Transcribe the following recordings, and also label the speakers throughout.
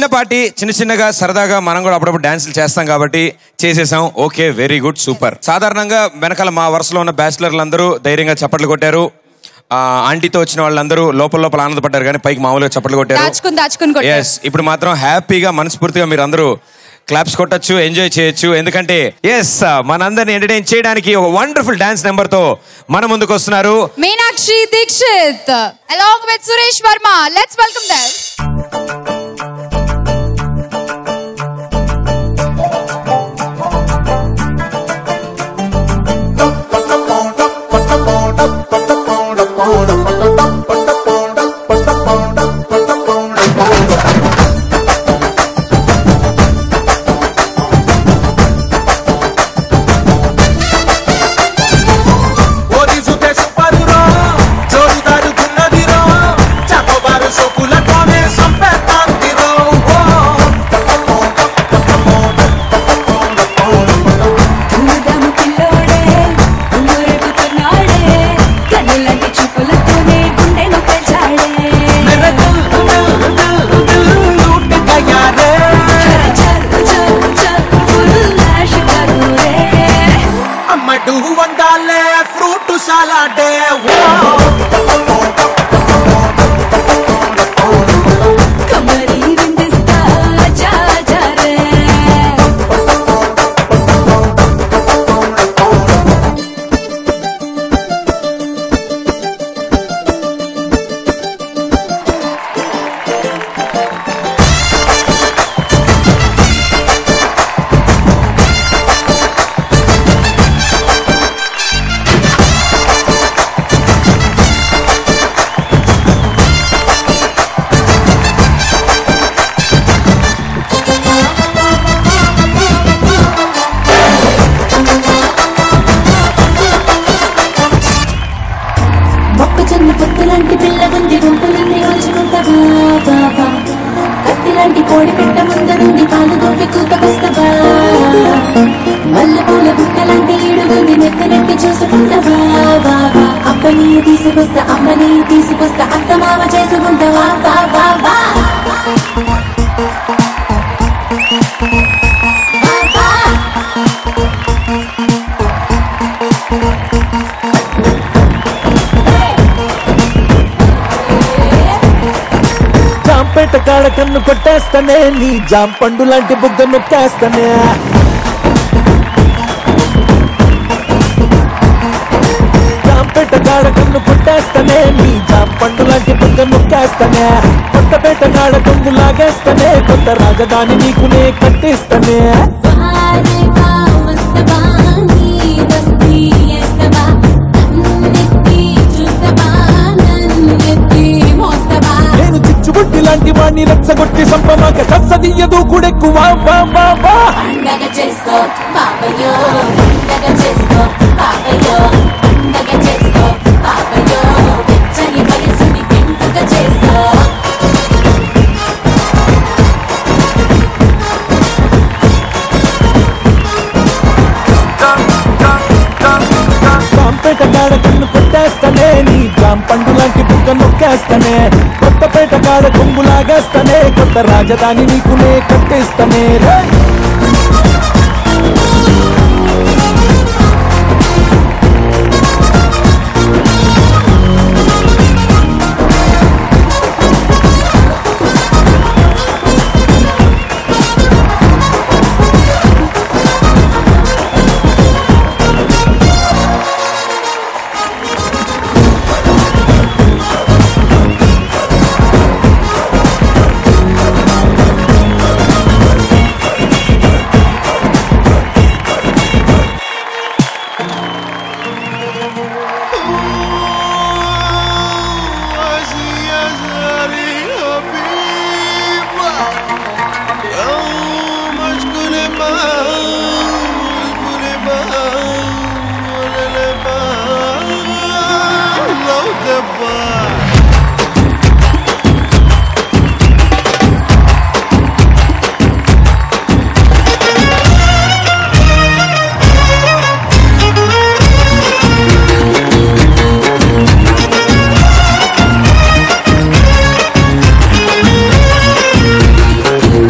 Speaker 1: చిన్నపాటి చిన్న చిన్నగా సరదాగా మనం కూడా అప్పుడప్పుడు డాన్సులు చేస్తాం కాబట్టి చేసేసాం ఓకే వెరీ గుడ్ సూపర్ సాధారణంగా వెనకాల మా వరుసలో ఉన్న బ్యాచిలర్లు అందరూ ధైర్యంగా చప్పట్లు కొట్టారు ఆ, ఆంటీతో వచ్చిన వాళ్ళందరూ లోపల లోపల ఆనందపడ్డారు కానీ పైకి మామూలుగా చప్పట్లు కొట్టారు
Speaker 2: దాచుకుని దాచుకుని కొట్టారు.
Speaker 1: ఎస్ ఇప్పుడు మాత్రం హ్యాపీగా మనస్ఫూర్తిగా మీరు అందరూ క్లాప్స్ కొట్టచ్చు ఎంజాయ్ చేయొచ్చు ఎందుకంటే ఎస్ మనందరిని ఎంటర్టైన్ చేయడానికి ఒక వండర్ఫుల్ డాన్స్ నెంబర్ తో మన ముందుకు వస్తున్నారు
Speaker 2: Meenakshi Dixit along with Suresh Varma let's welcome them
Speaker 3: ఒరిజుతే సుపరురో జోరుదారుతున్నదిరో చకోబారు సోకులతోనే సంపెత్తాందిరో
Speaker 4: ఊదము పిల్లోడే ఊరేగుతున్నాడే కన్నులంటి చూపులతోనే గుండెను పెంచాడే
Speaker 3: లూట్ గయారే
Speaker 4: చల్ చల్ చల్ ఫుల్ ఆశికరురే
Speaker 3: అమ్మడు వండాలే ఫ్రూట్ సలాడే
Speaker 4: కమరి విందిస్తా జా జా రే మొక్కజొన్న పొత్తులాంటి పిల్ల ఉంది గుంపులన్నీ ఉంచుకుంటావా బాబా కత్తిలాంటి కోడి పెట్ట ముందరుంది పాలు దొంగి కూతకొస్తావా మల్లె పూల బుట్టలాంటి ఈడుగుంది నెత్తనెత్తి చూసుకుంటావా బాబా అప్పని తీసుకొస్తా అమ్మని తీసుకొస్తా అత్త మామ చేసుకుంటావా బాబా బా
Speaker 3: జాంపేట కాడ కన్ను కొట్టేస్తానే నీ జాంపండు లాంటి బుగ్గ నొక్కేస్తానే జాంపేట కాడ కన్ను కొట్టేస్తానే నీ జాంపండు లాంటి బుగ్గ నొక్కేస్తానే కొత్తపేట కాడ కొంగు లాగేస్తానే కొత్త రాజధాని నీకునే కట్టిస్తానే
Speaker 4: వారే వా వస్తవా నీ దస్తి ఎస్తవా నన్నెత్తి చూస్తవా నన్నెత్తి మోస్తవా
Speaker 3: నేను చిచ్చుబుట్టి లాంటి వాణ్ణి రెచ్చగొట్టి సంపమాక కసదియ్యదు కూడెక్కువ వా వా వా
Speaker 4: పండగ చేసుకో పాపయ్యో పండగ చేసుకో పాపయ్యో పండగ చేసుకో పాపయ్యో వెచ్చని వయసుని పెంపుగా చేసుకో
Speaker 3: జాంపేట కాడ కన్ను కొట్టేస్తానే నీ జాంపండు లాంటి బుగ్గ నొక్కేస్తానే కొత్తపేట కాడ కొంగు లాగేస్తానే కొత్త రాజధాని నీకునే కట్టిస్తానే రే
Speaker 4: ఆ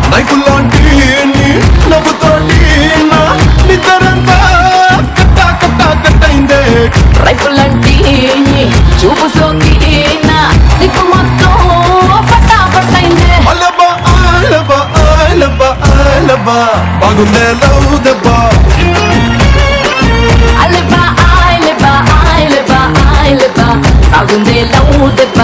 Speaker 5: నైపుల్లాంటి నీ నవ్వుతోటి నా నిద్రంతా కట్ట కట్ట కట్టయిందే
Speaker 4: రైపులంటి చూపు సోకి నా సిగ్గు మొత్తం పట్టా పట్టైందే
Speaker 5: అలబ అలబ అలబ అలబ బాగుందే లవ్ దెబ్బ
Speaker 4: అలెబా ఆయలెబా ఆయలెబా ఆయలెబా బాగుందే లవ్ దెబ్బ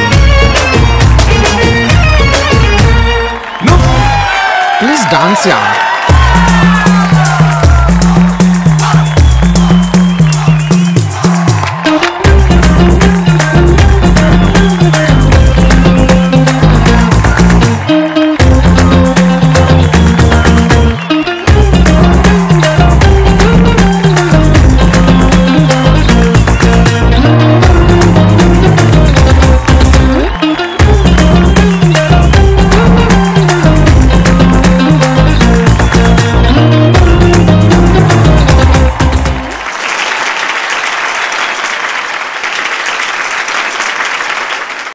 Speaker 6: Please dance, yeah.